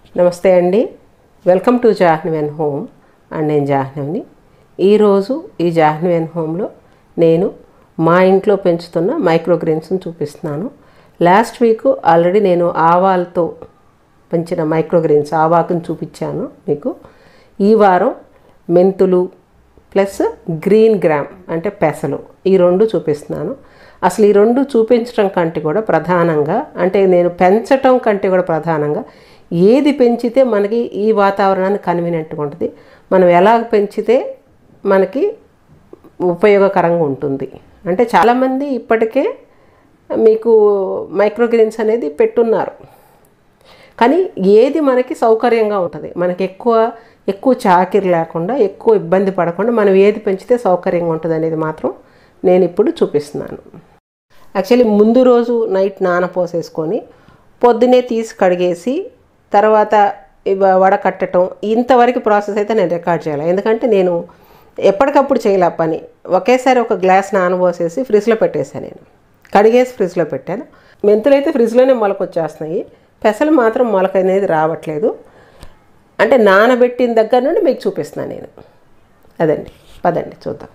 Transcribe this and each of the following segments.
నమస్తే అండి welcome to Jahnavi and home and నేను జాహ్నవిని ఈరోజు ఈ జాహ్నవి అండ్ హోమ్లో నేను మా ఇంట్లో పెంచుతున్న మైక్రోగ్రీన్స్ని చూపిస్తున్నాను లాస్ట్ వీక్ ఆల్రెడీ నేను ఆవాలతో పెంచిన మైక్రోగ్రీన్స్ ఆవాకుని చూపించాను మీకు ఈ వారం మెంతులు ప్లస్ గ్రీన్ గ్రామ్ అంటే పెసలు ఈ రెండు చూపిస్తున్నాను అసలు ఈ రెండు చూపించడం కంటే కూడా ప్రధానంగా అంటే నేను పెంచటం కంటే కూడా ప్రధానంగా ఏది పెంచితే మనకి ఈ వాతావరణాన్ని కన్వీనియంట్గా ఉంటుంది మనం ఎలా పెంచితే మనకి ఉపయోగకరంగా ఉంటుంది అంటే చాలామంది ఇప్పటికే మీకు మైక్రోగ్రీన్స్ అనేది పెట్టున్నారు కానీ ఏది మనకి సౌకర్యంగా ఉంటుంది మనకి ఎక్కువ ఎక్కువ చాకిరి లేకుండా ఎక్కువ ఇబ్బంది పడకుండా మనం ఏది పెంచితే సౌకర్యంగా ఉంటుంది అనేది మాత్రం నేను ఇప్పుడు చూపిస్తున్నాను యాక్చువల్లీ ముందు రోజు నైట్ నానపోసేసుకొని పొద్దునే తీసి కడిగేసి తర్వాత ఇవ- వడకట్టడం ఇంతవరకు ప్రాసెస్ అయితే నేను రికార్డ్ చేయాలి ఎందుకంటే నేను ఎప్పటికప్పుడు చేయలే ఆ పని ఒకేసారి ఒక గ్లాస్ నానబోసేసి ఫ్రిడ్జ్లో పెట్టేశాను నేను కడిగేసి ఫ్రిడ్జ్లో పెట్టాను మెంతులు అయితే ఫ్రిడ్జ్లోనే మొలకొచ్చేస్తున్నాయి పెసలు మాత్రం మొలక అనేది రావట్లేదు అంటే నానబెట్టిన దగ్గర నుండి మీకు చూపిస్తున్నాను నేను అదండి పదండి చూద్దాం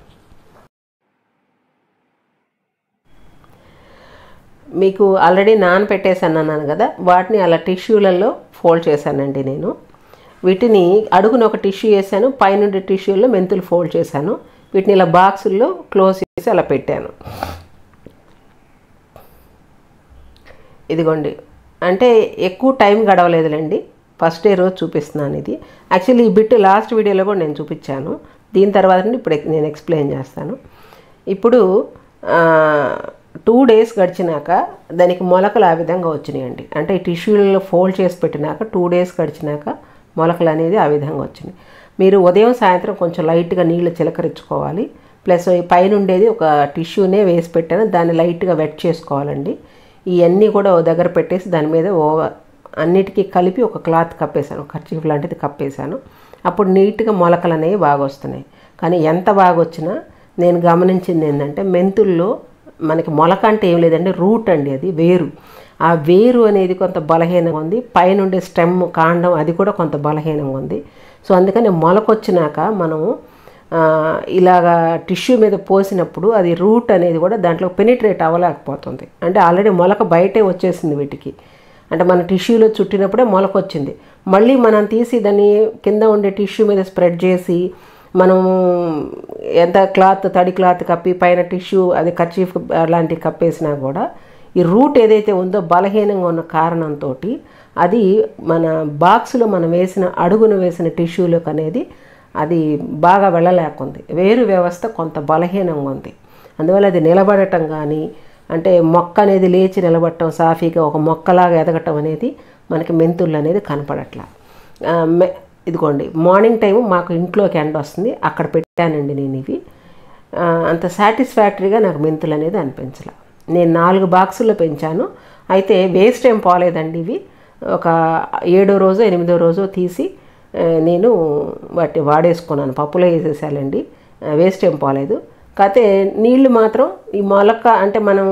మీకు ఆల్రెడీ నానపెట్టేసాను అన్నాను కదా వాటిని అలా టిష్యూలలో ఫోల్డ్ చేశానండి నేను వీటిని అడుగున ఒక టిష్యూ వేసాను పైనుండి టిష్యూలో మెంతులు ఫోల్డ్ చేశాను వీటిని ఇలా బాక్సుల్లో క్లోజ్ చేసి అలా పెట్టాను ఇదిగోండి అంటే ఎక్కువ టైం గడవలేదులేండి ఫస్ట్ డే రోజు చూపిస్తున్నాను ఇది యాక్చువల్లీ ఈ బిట్ లాస్ట్ వీడియోలో కూడా నేను చూపించాను దీని తర్వాత నుండి ఇప్పుడు నేను ఎక్స్ప్లెయిన్ చేస్తాను ఇప్పుడు టూ డేస్ గడిచినాక దానికి మొలకలు ఆ విధంగా వచ్చినాయండి అంటే ఈ టిష్యూలలో ఫోల్డ్ చేసి పెట్టినాక టూ డేస్ గడిచినాక మొలకలు అనేది ఆ విధంగా వచ్చినాయి మీరు ఉదయం సాయంత్రం కొంచెం లైట్గా నీళ్ళు చిలకరించుకోవాలి ప్లస్ ఈ పైన ఉండేది ఒక టిష్యూనే వేసి పెట్టాను దాన్ని లైట్గా వెట్ చేసుకోవాలండి ఇవన్నీ కూడా ఓ దగ్గర పెట్టేసి దాని మీద ఓ అన్నిటికీ కలిపి ఒక క్లాత్ కప్పేశాను ఖర్చీఫ్ లాంటిది కప్పేశాను అప్పుడు నీట్గా మొలకలు అనేవి బాగా వస్తున్నాయి కానీ ఎంత బాగా వచ్చినా నేను గమనించింది ఏంటంటే మెంతుల్లో మనకి మొలక అంటే ఏం లేదండి రూట్ అండి అది వేరు ఆ వేరు అనేది కొంత బలహీనంగా ఉంది పైనుండే స్టెమ్ కాండం అది కూడా కొంత బలహీనంగా ఉంది సో అందుకని మొలకొచ్చినాక మనము ఆ, ఇలాగా టిష్యూ మీద పోసినప్పుడు అది రూట్ అనేది కూడా దాంట్లో పెనిట్రేట్ అవ్వలేకపోతుంది అంటే ఆల్రెడీ మొలక బయటే వచ్చేసింది వీటికి అంటే మన టిష్యూలో చుట్టినప్పుడే మొలక వచ్చింది మళ్ళీ మనం తీసి దాన్ని కింద ఉండే టిష్యూ మీద స్ప్రెడ్ చేసి మనం ఎంత క్లాత్ తడి క్లాత్ కప్పి పైన టిష్యూ అది కర్చీఫ్ అలాంటివి కప్పేసినా కూడా ఈ రూట్ ఏదైతే ఉందో బలహీనంగా ఉన్న కారణంతో అది మన బాక్స్లో మనం వేసిన అడుగును వేసిన టిష్యూలకు అనేది అది బాగా వెళ్ళలేకుంది వేరు వ్యవస్థ కొంత బలహీనంగా ఉంది అందువల్ల అది నిలబడటం కానీ అంటే మొక్క అనేది లేచి నిలబడటం సాఫీగా ఒక మొక్కలాగా ఎదగటం అనేది మనకి మెంతులు అనేది కనపడట్లా ఆ, మె- ఇదిగోండి మార్నింగ్ టైం మాకు ఇంట్లోకి ఎండ వస్తుంది అక్కడ పెట్టానండి నేను ఇవి ఆ, అంత సాటిస్ఫాక్టరీగా నాకు మెంతులు అనేది అనిపించలే నేను నాలుగు బాక్సుల్లో పెంచాను అయితే వేస్ట్ ఏం పోలేదండి ఇవి ఒక ఏడో రోజు ఎనిమిదో రోజు తీసి ఆ, నేను వాటి వాడేసుకున్నాను పప్పులో వేసేసాలండి ఆ, వేస్ట్ ఏం పోలేదు కాకపోతే నీళ్లు మాత్రం ఈ మొలక అంటే మనం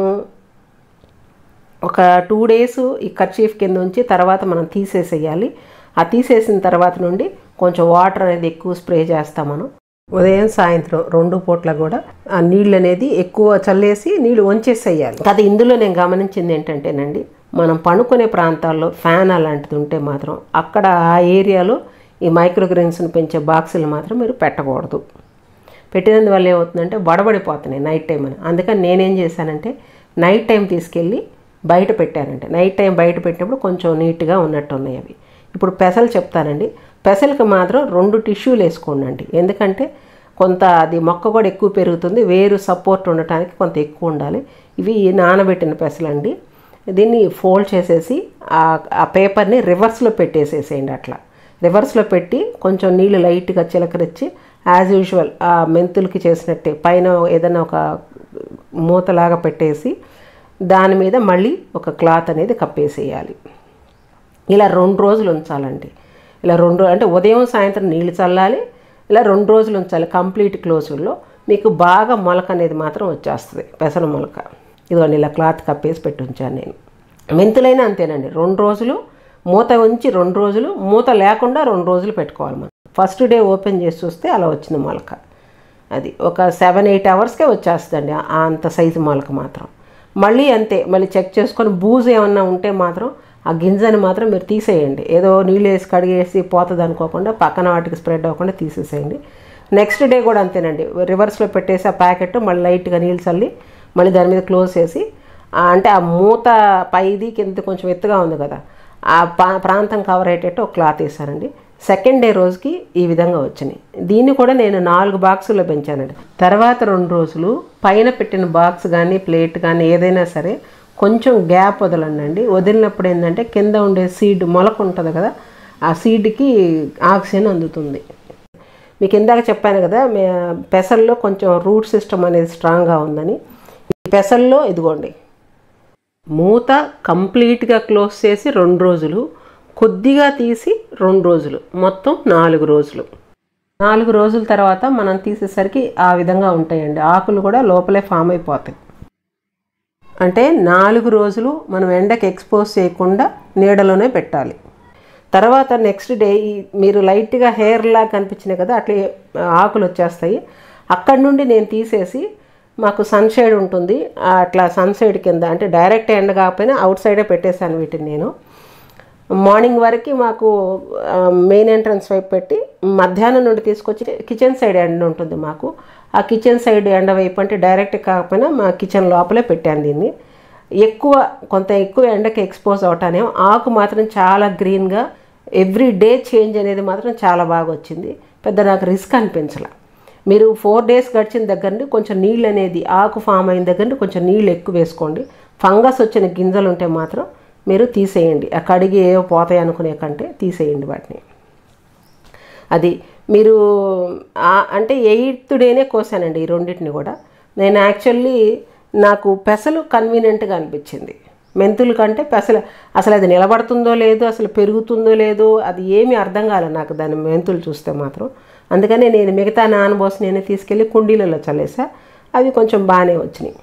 ఒక టూ డేస్ ఈ కర్చీఫ్ కింద ఉంచి తర్వాత మనం తీసేసేయాలి ఆ తీసేసిన తర్వాత నుండి కొంచెం వాటర్ అనేది ఎక్కువ స్ప్రే చేస్తాం మనం ఉదయం సాయంత్రం రెండు పూట్ల కూడా ఆ నీళ్ళు అనేది ఎక్కువ చల్లేసి నీళ్ళు వంచేసేయాలి కాదు ఇందులో నేను గమనించింది ఏంటంటేనండి మనం పనుకునే ప్రాంతాల్లో ఫ్యాన్ అలాంటిది ఉంటే మాత్రం అక్కడ ఆ ఏరియాలో ఈ మైక్రోగ్రెయిన్స్ని పెంచే బాక్సులు మాత్రం మీరు పెట్టకూడదు పెట్టినందువల్ల ఏమవుతుందంటే వడబడిపోతున్నాయి నైట్ టైం అని అందుకని నేనేం చేశానంటే నైట్ టైం తీసుకెళ్ళి బయట పెట్టానంటే నైట్ టైం బయట పెట్టినప్పుడు కొంచెం నీట్గా ఉన్నట్టు ఉన్నాయి అవి ఇప్పుడు పెసలు చెప్తానండి పెసలకి మాత్రం రెండు టిష్యూలు వేసుకోండి ఎందుకంటే కొంత అది మొక్క కూడా ఎక్కువ పెరుగుతుంది వేరు సపోర్ట్ ఉండటానికి కొంత ఎక్కువ ఉండాలి ఇవి నానబెట్టిన పెసలండి దీన్ని ఫోల్డ్ చేసేసి ఆ ఆ పేపర్ని రివర్స్లో పెట్టేసేసేయండి అట్లా రివర్స్లో పెట్టి కొంచెం నీళ్ళు లైట్గా చిలకరించి యాజ్ యూజువల్ ఆ మెంతులకి చేసినట్టే పైన ఏదైనా ఒక మూతలాగా పెట్టేసి దాని మీద మళ్ళీ ఒక క్లాత్ అనేది కప్పేసేయాలి ఇలా రెండు రోజులు ఉంచాలండి ఇలా రెండు అంటే ఉదయం సాయంత్రం నీళ్ళు చల్లాలి ఇలా రెండు రోజులు ఉంచాలి కంప్లీట్ క్లోజుల్లో మీకు బాగా మొలక అనేది మాత్రం వచ్చేస్తుంది పెసర మొలక ఇదిగోండి ఇలా క్లాత్ కప్పేసి పెట్టి ఉంచాను నేను మెంతులైనా అంతేనండి రెండు రోజులు మూత ఉంచి రెండు రోజులు మూత లేకుండా రెండు రోజులు పెట్టుకోవాలి మనం ఫస్ట్ డే ఓపెన్ చేసి చూస్తే అలా వచ్చింది మొలక అది ఒక సెవెన్ ఎయిట్ అవర్స్కే వచ్చేస్తుందండి ఆ అంత సైజు మొలక మాత్రం మళ్ళీ అంతే మళ్ళీ చెక్ చేసుకొని బూజు ఏమన్నా ఉంటే మాత్రం ఆ గింజని మాత్రం మీరు తీసేయండి ఏదో నీళ్ళు వేసి కడిగేసి పోతుంది అనుకోకుండా పక్కన వాటికి స్ప్రెడ్ అవ్వకుండా తీసేసేయండి నెక్స్ట్ డే కూడా అంతేనండి రివర్స్లో పెట్టేసి ఆ ప్యాకెట్ మళ్ళీ లైట్గా నీళ్ళు చల్లి మళ్ళీ దాని మీద క్లోజ్ చేసి ఆ అంటే ఆ మూత పైది కింద కొంచెం ఎత్తుగా ఉంది కదా ఆ పా- ప్రాంతం కవర్ అయ్యేటట్టు ఒక క్లాత్ వేసానండి సెకండ్ డే రోజుకి ఈ విధంగా వచ్చినాయి దీన్ని కూడా నేను నాలుగు బాక్సుల్లో పెంచానండి తర్వాత రెండు రోజులు పైన పెట్టిన బాక్స్ కానీ ప్లేట్ కానీ ఏదైనా సరే కొంచెం గ్యాప్ వదలండి వదిలినప్పుడు ఏంటంటే కింద ఉండే సీడ్ మొలక ఉంటుంది కదా ఆ సీడ్కి ఆక్సిజన్ అందుతుంది మీకు ఇందాక చెప్పాను కదా మే పెసల్లో కొంచెం రూట్ సిస్టమ్ అనేది స్ట్రాంగ్గా ఉందని ఈ పెసల్లో ఇదిగోండి మూత కంప్లీట్గా క్లోజ్ చేసి రెండు రోజులు కొద్దిగా తీసి రెండు రోజులు మొత్తం నాలుగు రోజులు నాలుగు రోజుల తర్వాత మనం తీసేసరికి ఆ విధంగా ఉంటాయండి ఆకులు కూడా లోపలే ఫామ్ అయిపోతాయి అంటే నాలుగు రోజులు మనం ఎండకి ఎక్స్పోజ్ చేయకుండా నీడలోనే పెట్టాలి తర్వాత నెక్స్ట్ డే ఈ మీరు లైట్గా హెయిర్ లాగా కనిపించినాయి కదా అట్లే ఆకులు వచ్చేస్తాయి అక్కడి నుండి నేను తీసేసి మాకు సన్షైడ్ ఉంటుంది ఆ అట్లా సన్షైడ్ కింద అంటే డైరెక్ట్ ఎండ కాకపోయినా అవుట్ సైడే పెట్టేశాను వీటిని నేను మార్నింగ్ వరకు మాకు మెయిన్ ఎంట్రన్స్ వైపు పెట్టి మధ్యాహ్నం నుండి తీసుకొచ్చి కిచెన్ సైడ్ ఎండ ఉంటుంది మాకు ఆ కిచెన్ సైడ్ ఎండ వైపు అంటే డైరెక్ట్ కాకపోయినా మా కిచెన్ లోపలే పెట్టాను దీన్ని ఎక్కువ కొంత ఎక్కువ ఎండకి ఎక్స్పోజ్ అవటానేమో ఆకు మాత్రం చాలా గ్రీన్గా ఎవ్రీ డే చేంజ్ అనేది మాత్రం చాలా బాగా వచ్చింది పెద్ద నాకు రిస్క్ అనిపించలే మీరు ఫోర్ డేస్ గడిచిన దగ్గర నుండి కొంచెం నీళ్ళు అనేది ఆకు ఫామ్ అయిన దగ్గర నుండి కొంచెం నీళ్ళు ఎక్కువ వేసుకోండి ఫంగస్ వచ్చిన గింజలు ఉంటే మాత్రం మీరు తీసేయండి ఆ కడిగి ఏవో పోతాయి అనుకునే కంటే తీసేయండి వాటిని అది మీరు ఆ- అంటే ఎయిత్ డేనే కోసానండి ఈ రెండింటిని కూడా నేను యాక్చువల్లీ నాకు పెసలు కన్వీనియంట్గా అనిపించింది మెంతుల కంటే పెసలు అసలు అది నిలబడుతుందో లేదో అసలు పెరుగుతుందో లేదో అది ఏమీ అర్థం కాలేదు నాకు దాని మెంతులు చూస్తే మాత్రం అందుకనే నేను మిగతా నానబోసి నేనే తీసుకెళ్ళి కుండీలలో చల్లేసా అవి కొంచెం బాగానే వచ్చినాయి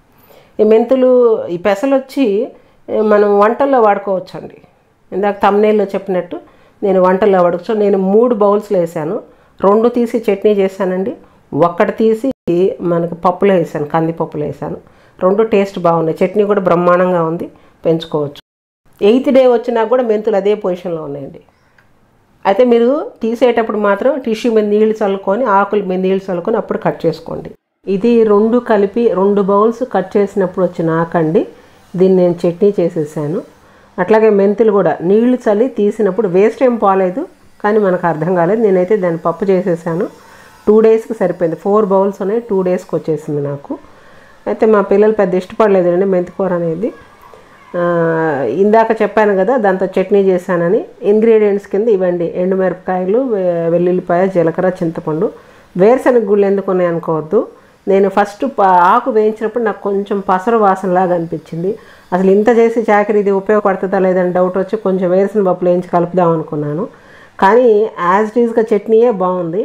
ఈ మెంతులు ఈ పెసలు వచ్చి ఏ, మనం వంటల్లో వాడుకోవచ్చండి ఇందాక తమ్నేల్లో చెప్పినట్టు నేను వంటల్లో వాడుకోవచ్చు నేను మూడు బౌల్స్లో వేసాను రెండు తీసి చట్నీ చేశానండి ఒక్కటి తీసి మనకి పప్పులో వేసాను కందిపప్పులో వేసాను రెండు టేస్ట్ బాగున్నాయి చట్నీ కూడా బ్రహ్మాండంగా ఉంది పెంచుకోవచ్చు ఎయిత్ డే వచ్చినా కూడా మెంతులు అదే పొజిషన్లో ఉన్నాయండి అయితే మీరు తీసేటప్పుడు మాత్రం టిష్యూ మీద నీళ్లు చల్లుకొని ఆకుల మీద నీళ్లు చల్లుకొని అప్పుడు కట్ చేసుకోండి ఇది రెండు కలిపి రెండు బౌల్స్ కట్ చేసినప్పుడు వచ్చిన ఆకండి దీన్ని నేను చట్నీ చేసేసాను అట్లాగే మెంతులు కూడా నీళ్లు చల్లి తీసినప్పుడు వేస్ట్ ఏం పోలేదు కానీ మనకు అర్థం కాలేదు నేనైతే దాన్ని పప్పు చేసేసాను టూ డేస్కి సరిపోయింది ఫోర్ బౌల్స్ ఉన్నాయి టూ డేస్కి వచ్చేసింది నాకు అయితే మా పిల్లలు పెద్ద ఇష్టపడలేదండి మెంతికూర అనేది ఆ, ఇందాక చెప్పాను కదా దాంతో చట్నీ చేశానని ఇంగ్రీడియంట్స్ కింద ఇవ్వండి ఎండుమిరపకాయలు వె- వెల్లుల్లిపాయ జీలకర్ర చింతపండు వేరుశనగ గుళ్ళు ఎందుకు ఉన్నాయి అనుకోవద్దు నేను ఫస్ట్ ప- ఆకు వేయించినప్పుడు నాకు కొంచెం పసరు వాసనలాగా అనిపించింది అసలు ఇంత చేసి చాకరీ ఇది ఉపయోగపడుతుందా లేదని డౌట్ వచ్చి కొంచెం వేరుశనగ పప్పులు వేయించి కలుపుదాం అనుకున్నాను కానీ యాజ్ ఇట్ ఈస్గా చట్నీయే బాగుంది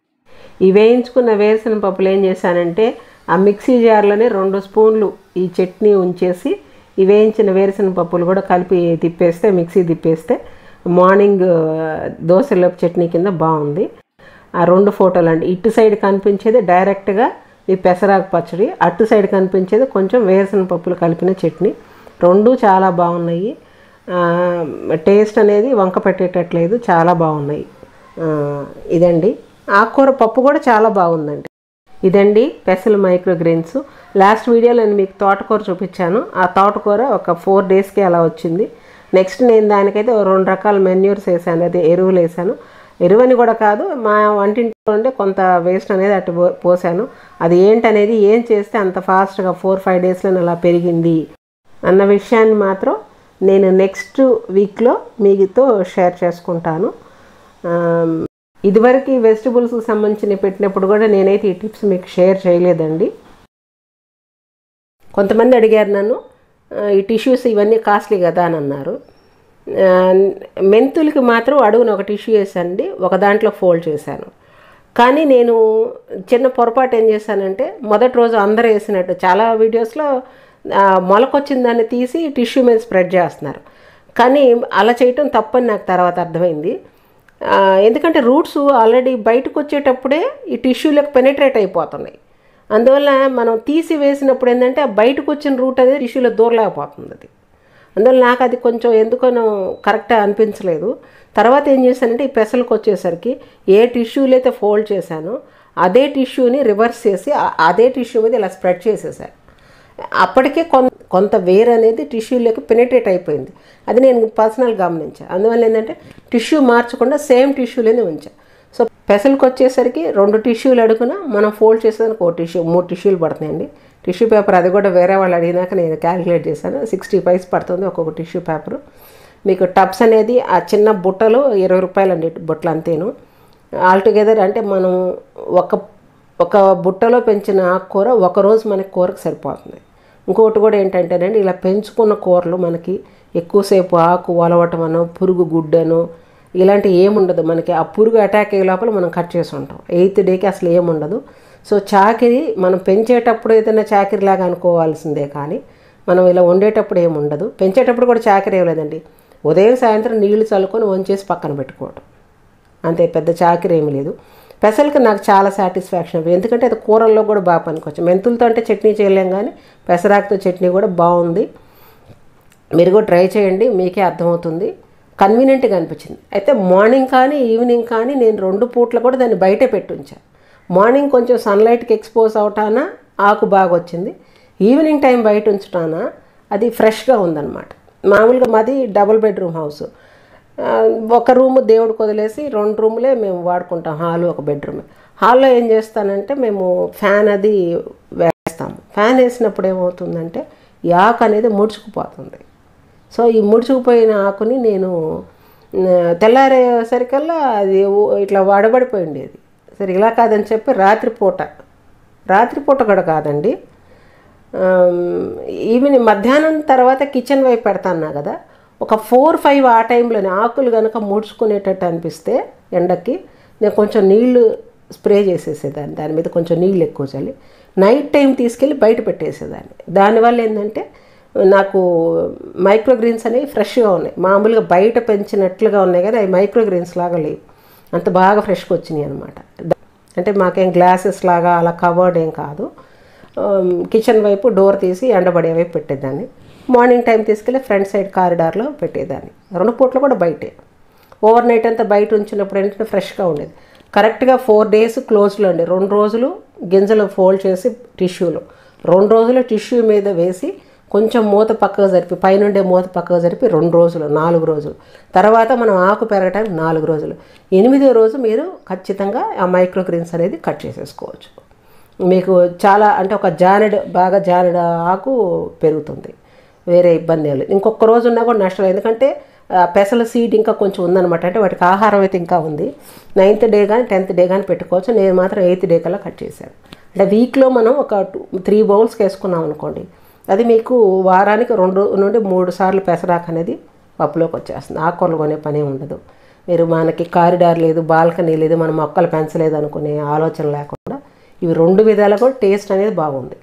ఈ వేయించుకున్న వేరుశనగ పప్పులు ఏం చేశానంటే ఆ మిక్సీ జార్లోనే రెండు స్పూన్లు ఈ చట్నీ ఉంచేసి ఈ వేయించిన వేరుశనగ పప్పులు కూడా కలిపి తిప్పేస్తే మిక్సీ తిప్పేస్తే మార్నింగ్ ఆ, దోశల చట్నీ కింద బాగుంది ఆ రెండు ఫోటోలు అండి ఇటు సైడ్ కనిపించేది డైరెక్ట్గా ఈ పెసరాకు పచ్చడి అటు సైడ్ కనిపించేది కొంచెం వేరుశనగ పప్పులు కలిపిన చట్నీ రెండు చాలా బాగున్నాయి ఆ, టేస్ట్ అనేది వంక పెట్టేటట్లేదు చాలా బాగున్నాయి ఆ, ఇదండి ఆకుకూర పప్పు కూడా చాలా బాగుందండి ఇదండి పెసలు మైక్రోగ్రెయిన్స్ లాస్ట్ వీడియోలో నేను మీకు తోటకూర చూపించాను ఆ తోటకూర ఒక ఫోర్ డేస్కి అలా వచ్చింది నెక్స్ట్ నేను దానికైతే ఓ రెండు రకాల మెన్యూర్స్ వేసాను అదే ఎరువులు వేసాను ఎరువని కూడా కాదు మా వంటింట్లో ఉండే కొంత వేస్ట్ అనేది అటు పో- పోసాను అది ఏంటనేది ఏం చేస్తే అంత ఫాస్ట్గా ఫోర్ ఫైవ్ డేస్లో అలా పెరిగింది అన్న విషయాన్ని మాత్రం నేను నెక్స్ట్ వీక్లో మీతో షేర్ చేసుకుంటాను ఆమ్, ఇదివరకు ఈ వెజిటబుల్స్కి సంబంధించిన పెట్టినప్పుడు కూడా నేనైతే ఈ టిప్స్ మీకు షేర్ చేయలేదండి కొంతమంది అడిగారు నన్ను "ఆ, ఈ టిష్యూస్ ఇవన్నీ కాస్ట్లీ కదా అని అన్నారు ఆ, మెంతులకి మాత్రం అడుగున ఒక టిష్యూ వేసానండి ఒక దాంట్లో ఫోల్డ్ చేశాను కానీ నేను చిన్న పొరపాటు ఏం చేశానంటే మొదటి రోజు అందరూ వేసినట్టు చాలా వీడియోస్లో ఆ, మొలకొచ్చిన దాన్ని తీసి టిష్యూ మీద స్ప్రెడ్ చేస్తున్నారు కానీ అలా చేయటం తప్పని నాకు తర్వాత అర్థమైంది ఆ, ఎందుకంటే రూట్స్ ఆల్రెడీ బయటకు వచ్చేటప్పుడే ఈ టిష్యూలకు పెనిట్రేట్ అయిపోతున్నాయి అందువల్ల మనం తీసి వేసినప్పుడు ఏంటంటే ఆ బయటకు వచ్చిన రూట్ అనేది టిష్యూలో దూరలేకపోతుంది అది అందువల్ల నాకు అది కొంచెం ఎందుకనో కరెక్ట్గా అనిపించలేదు తర్వాత ఏం చేశానంటే ఈ పెసలకు వచ్చేసరికి ఏ టిష్యూలు అయితే ఫోల్డ్ చేశానో అదే టిష్యూని రివర్స్ చేసి ఆ- అదే టిష్యూ మీద ఇలా స్ప్రెడ్ చేసేసాను అప్పటికే కొంత కొంత వేర్ అనేది టిష్యూలోకి పెనిట్రేట్ అయిపోయింది అది నేను పర్సనల్ గమనించాను అందువల్ల ఏంటంటే టిష్యూ మార్చకుండా సేమ్ టిష్యూలోనే ఉంచా సో పెసలకు వచ్చేసరికి రెండు టిష్యూలు అడుగున మనం ఫోల్డ్ చేసేదానికి ఒక టిష్యూ మూడు టిష్యూలు పడుతున్నాయండి టిష్యూ పేపర్ అది కూడా వేరే వాళ్ళు అడిగినాక నేను క్యాలిక్యులేట్ చేశాను సిక్స్టీ పైస్ పడుతుంది ఒక్కొక్క టిష్యూ పేపరు మీకు టబ్స్ అనేది ఆ చిన్న బుట్టలు ఇరవై రూపాయలు అండి బుట్టలు అంతేను ఆల్టుగెదర్ అంటే మనం ఒక ఒక బుట్టలో పెంచిన ఆకుకూర ఒక రోజు మనకి కూరకు సరిపోతుంది ఇంకొకటి కూడా ఏంటంటేనండి ఇలా పెంచుకున్న కూరలు మనకి ఎక్కువసేపు ఆకు వలవటమనో పురుగు గుడ్డనో ఇలాంటి ఏముండదు మనకి ఆ పురుగు అటాక్ అయ్యే లోపల మనం కట్ చేసి ఉంటాం ఎయిత్ డేకి అసలు ఏముండదు సో చాకిరి మనం పెంచేటప్పుడు ఏదైనా చాకిరిలాగా అనుకోవాల్సిందే కానీ మనం ఇలా వండేటప్పుడు ఏముండదు పెంచేటప్పుడు కూడా చాకిరి లేదండి ఉదయం సాయంత్రం నీళ్లు చల్లుకొని వంచేసి పక్కన పెట్టుకోవటం అంతే పెద్ద చాకిరి ఏమి లేదు పెసలకి నాకు చాలా సాటిస్ఫాక్షన్ ఎందుకంటే అది కూరల్లో కూడా బాగా పనికొచ్చు మెంతులతో అంటే చట్నీ చేయలేం కానీ పెసరాకుతో చట్నీ కూడా బాగుంది మీరు కూడా ట్రై చేయండి మీకే అర్థమవుతుంది కన్వీనియంట్గా అనిపించింది అయితే మార్నింగ్ కానీ ఈవినింగ్ కానీ నేను రెండు పూట్ల కూడా దాన్ని బయటే పెట్టి ఉంచా మార్నింగ్ కొంచెం సన్లైట్కి ఎక్స్పోజ్ అవటాన ఆకు బాగా వచ్చింది ఈవినింగ్ టైం బయట ఉంచటాన అది ఫ్రెష్గా ఉందన్నమాట మామూలుగా మాది డబుల్ బెడ్రూమ్ హౌస్ ఆ, ఒక రూము దేవుడికి వదిలేసి రెండు రూములే మేము వాడుకుంటాం హాలు ఒక బెడ్రూమ్ హాల్లో ఏం చేస్తానంటే మేము ఫ్యాన్ అది వేస్తాము ఫ్యాన్ వేసినప్పుడు ఏమవుతుందంటే ఈ ఆకు అనేది ముడుచుకుపోతుంది సో ఈ ముడుచుకుపోయిన ఆకుని నేను ఆ, తెల్లారేసరికల్లా అది ఊ- ఇట్లా వడబడిపోయి ఉండేది సరే ఇలా కాదని చెప్పి రాత్రిపూట రాత్రిపూట కూడా కాదండి ఈవినింగ్ మధ్యాహ్నం తర్వాత కిచెన్ వైపు పెడతాను కదా ఒక ఫోర్ ఫైవ్ ఆ టైంలోనే ఆకులు కనుక ముడుచుకునేటట్టు అనిపిస్తే ఎండకి నేను కొంచెం నీళ్లు స్ప్రే చేసేసేదాన్ని దాని మీద కొంచెం నీళ్ళు ఎక్కువ చల్లి నైట్ టైం తీసుకెళ్ళి బయట పెట్టేసేదాన్ని దానివల్ల ఏంటంటే నాకు మైక్రోగ్రీన్స్ అనేవి ఫ్రెష్గా ఉన్నాయి మామూలుగా బయట పెంచినట్లుగా ఉన్నాయి కానీ అవి మైక్రోగ్రీన్స్ లాగా లేవు అంత బాగా ఫ్రెష్గా వచ్చినాయి అనమాట అంటే మాకేం గ్లాసెస్ లాగా అలా కవర్డ్ ఏం కాదు ఆమ్, కిచెన్ వైపు డోర్ తీసి ఎండబడే వైపు పెట్టేదాన్ని మార్నింగ్ టైం తీసుకెళ్ళి ఫ్రంట్ సైడ్ కారిడార్లో పెట్టేదాన్ని రెండు పూట్లు కూడా బయటే ఓవర్ నైట్ అంతా బయట ఉంచినప్పుడు ఏంటంటే ఫ్రెష్గా ఉండేది కరెక్ట్గా ఫోర్ డేస్ క్లోజ్లో ఉండే రెండు రోజులు గింజలు ఫోల్డ్ చేసి టిష్యూలో రెండు రోజులు టిష్యూ మీద వేసి కొంచెం మూత పక్కకు జరిపి పైనుండే మూత పక్కకు జరిపి రెండు రోజులు నాలుగు రోజులు తర్వాత మనం ఆకు పెరగడానికి నాలుగు రోజులు ఎనిమిదో రోజు మీరు ఖచ్చితంగా ఆ మైక్రోగ్రీన్స్ అనేది కట్ చేసేసుకోవచ్చు మీకు చాలా అంటే ఒక జానెడ్ బాగా జానెడ్ ఆకు పెరుగుతుంది వేరే ఇబ్బంది ఏం లేదు ఇంకొక రోజు ఉన్నా కూడా నష్టం లేదు. ఎందుకంటే ఆ, పెసల సీడ్ ఇంకా కొంచెం ఉందన్నమాట అంటే వాటికి ఆహారం అయితే ఇంకా ఉంది నైన్త్ డే కానీ టెన్త్ డే కానీ పెట్టుకోవచ్చు నేను మాత్రం ఎయిత్ డే కల్లా కట్ చేశాను అంటే వీక్లో మనం ఒక టూ త్రీ బౌల్స్కి వేసుకున్నాం అనుకోండి అది మీకు వారానికి రెండు నుండి మూడు సార్లు పెసరాకు అనేది పప్పులోకి వచ్చేస్తుంది ఆకుకూరలు కొనే పనే ఉండదు మీరు మనకి కారిడార్ లేదు బాల్కనీ లేదు మనం మొక్కలు పెంచలేదు అనుకునే ఆలోచన లేకుండా ఇవి రెండు విధాలు కూడా టేస్ట్ అనేది బాగుంది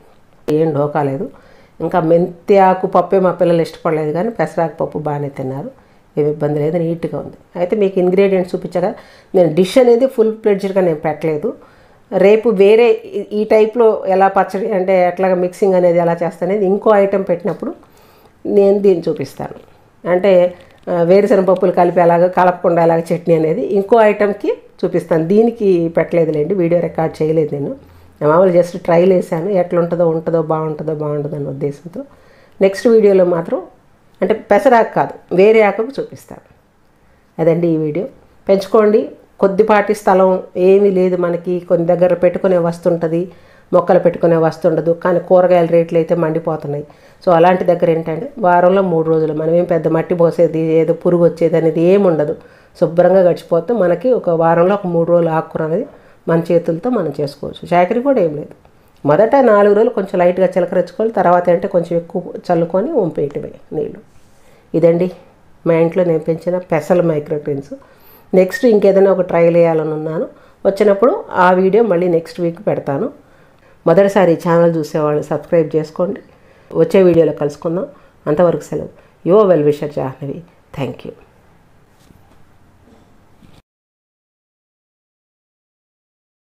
ఏం ఢోకా లేదు ఇంకా మెంతి ఆకు పప్పే మా పిల్లలు ఇష్టపడలేదు కానీ పెసరాకు పప్పు బాగానే తిన్నారు ఏమి ఇబ్బంది లేదు నీట్గా ఉంది అయితే మీకు ఇంగ్రీడియంట్స్ చూపించగా నేను డిష్ అనేది ఫుల్ ప్లెడ్జ్డ్గా నేను పెట్టలేదు రేపు వేరే ఈ- ఈ టైప్లో ఎలా పచ్చడి అంటే ఎట్లాగా మిక్సింగ్ అనేది ఎలా చేస్తానేది ఇంకో ఐటెం పెట్టినప్పుడు నేను దీన్ని చూపిస్తాను అంటే ఆ, వేరుశనగ పప్పులు కలిపి అలాగ కలపకుండా అలాగ చట్నీ అనేది ఇంకో ఐటెంకి చూపిస్తాను దీనికి పెట్టలేదులేండి వీడియో రికార్డ్ చేయలేదు నేను నేను మామూలు జస్ట్ ట్రైల్ వేసాను ఎట్లా ఉంటుందో ఉంటుందో బాగుంటుందో బాగుంటుందో అనే ఉద్దేశంతో నెక్స్ట్ వీడియోలో మాత్రం అంటే పెసరాకు కాదు వేరే ఆకుకు చూపిస్తాను అదండి ఈ వీడియో పెంచుకోండి కొద్దిపాటి స్థలం ఏమీ లేదు మనకి కొన్ని దగ్గర పెట్టుకునే వస్తు ఉంటుంది మొక్కలు పెట్టుకునే వస్తు ఉండదు కానీ కూరగాయల రేట్లు అయితే మండిపోతున్నాయి సో అలాంటి దగ్గర ఏంటంటే వారంలో మూడు రోజులు మనం ఏం పెద్ద మట్టి పోసేది ఏదో పురుగు వచ్చేది అనేది ఏమి ఉండదు శుభ్రంగా గడిచిపోతే మనకి ఒక వారంలో ఒక మూడు రోజులు ఆకుకూర అనేది మన చేతులతో మనం చేసుకోవచ్చు చాకరీ కూడా ఏం లేదు మొదట నాలుగు రోజులు కొంచెం లైట్గా చిలకరించుకోవాలి తర్వాత అంటే కొంచెం ఎక్కువ చల్లుకొని వంపేయటమే నీళ్ళు ఇదండి మా ఇంట్లో నేను పెంచిన పెసల మైక్రోగ్రీన్స్ నెక్స్ట్ ఇంకేదైనా ఒక ట్రైల్ వేయాలని ఉన్నాను వచ్చినప్పుడు ఆ వీడియో మళ్ళీ నెక్స్ట్ వీక్ పెడతాను మొదటిసారి ఈ ఛానల్ చూసేవాళ్ళు సబ్స్క్రైబ్ చేసుకోండి వచ్చే వీడియోలో కలుసుకుందాం అంతవరకు సెలవు your well wisher Jahnavi thank you